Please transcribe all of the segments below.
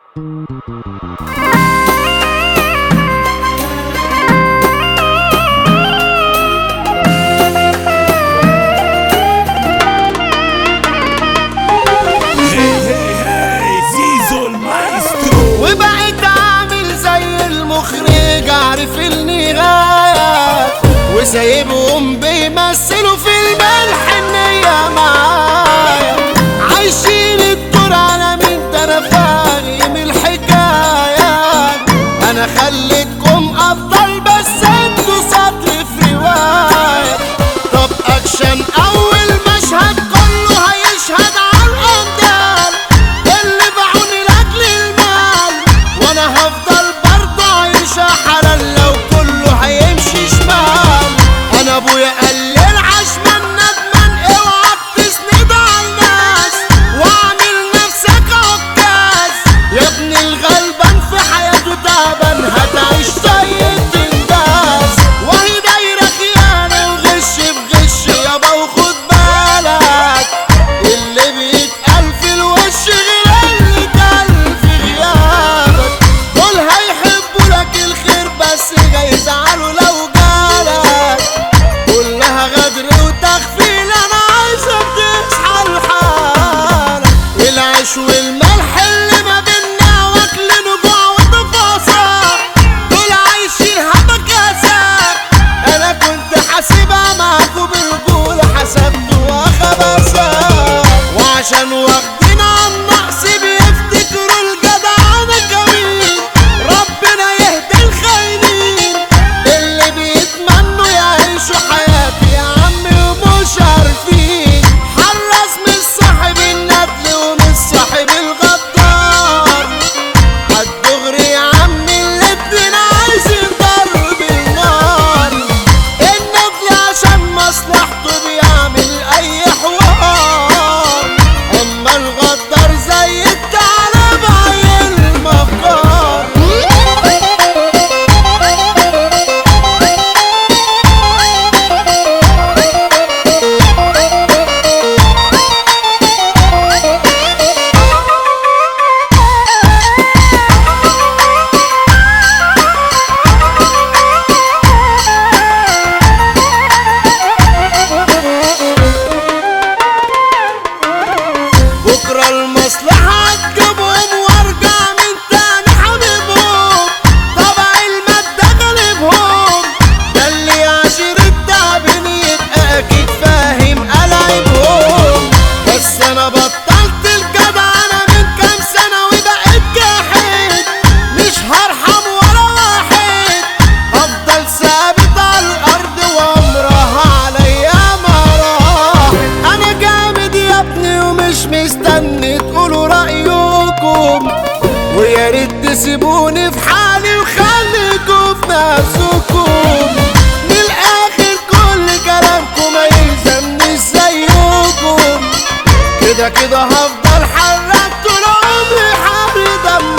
هي هي هي زيزو المايسترو وبقيت عامل زي المخرج عارف النهاية وسايبهم بيمثلوا فيلم الحنية معايا عايشين الدور على مين ده انا فاهم الحكاية انا خليتكم افضل بس انتوا سطر في رواية طب اكشن اول مشهد كله هيشهد على القدام اللي باعوني لاجل المال وانا هفضل برضه عايشة حلال لو كله هيمشي شمال انا ابويا قال لي العشمان ندمان اوعى بتسند على الناس واعمل نفسك عكاز يا ابن الغلبان في حياته تعبان هتعيش زي التنداس وهي دايرة خيانة وغش في غش يابا وخد بالك اللي بيتقال في الوش غير اللي اتقال في غيابك دول هيحبوا لك الخير بس جاي يزعلوا لو جالك كلها غدر وتخفيل انا عايزك تصحى لحالك العيش والملح اللي ما بينا واكل نجوع وتفاصيل دول عايشين هبكاسات انا كنت حاسبها معاكوا برجولة حسبته وخبثات وعشان واخدين عن نقص بيفتكروا الجدعنة كمين ربنا يهدي الخاينين اللي بيتمنوا يعيشوا حياتي يا عمي ومش عارفين حرص من صاحب الندل ومن صاحب الغدار عالدغري يا عمي الاتنين عايزين ضرب النار الندل عشان مصلحته بيعمل اي حوار اما الغدار زي الثعلب عيل المفكار بكرة المصلحة هتجيبهم وارجع من تاني حبيبهم طبع المادة غالبهم ده اللي عاشر التعبين يبقى أكيد فاهم ألعبهم بس أنا بطلت الجدع أنا من كام سنة وبقيت جاحد مش هرحم ولا واحد هفضل ثابت على الأرض وعمرها عليا ما راح أنا جامد يا ابني ومش مستني تقولوا رأيكم ويا ريت تسيبوني في حالي وخليكوا في نفسكم من الآخر كل كلامكم ما يلزمنيش زيكم كده كده هفضل حرك طول عمري حامي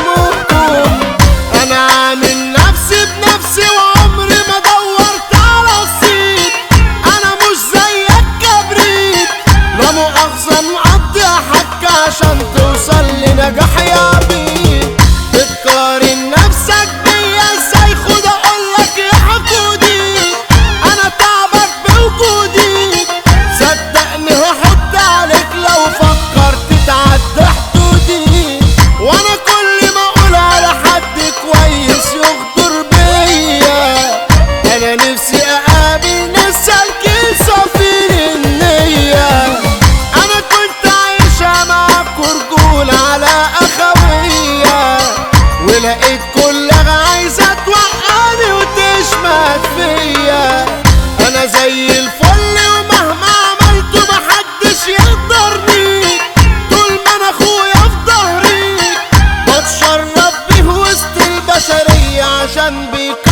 دمكم انا عامل نفسي بنفسي وعمري ما دورت على الصيت انا مش زيك كبريت لا مؤاخذة مقضي حك عشان توصل لنجاح يا بيه بتقارن نفسك بيا ازاي خد اقولك يا حقودي انا تعبك بوجودي صدقني هحط عليك لو فكرت تعدي حدودي وانا كل ما اقول على حد كويس يغدر بيا انا نفسي اقابل ناس سالكين صافين النية انا كنت عايشة معاك رجول على اخوية ولقيت كلها عايزة توقعني وتشمت فيا انا زي الفل ومهما عملت محدش يقدرني طول ما انا اخويا في ظهري بتشرف بيه وسط البشرية عشان بيك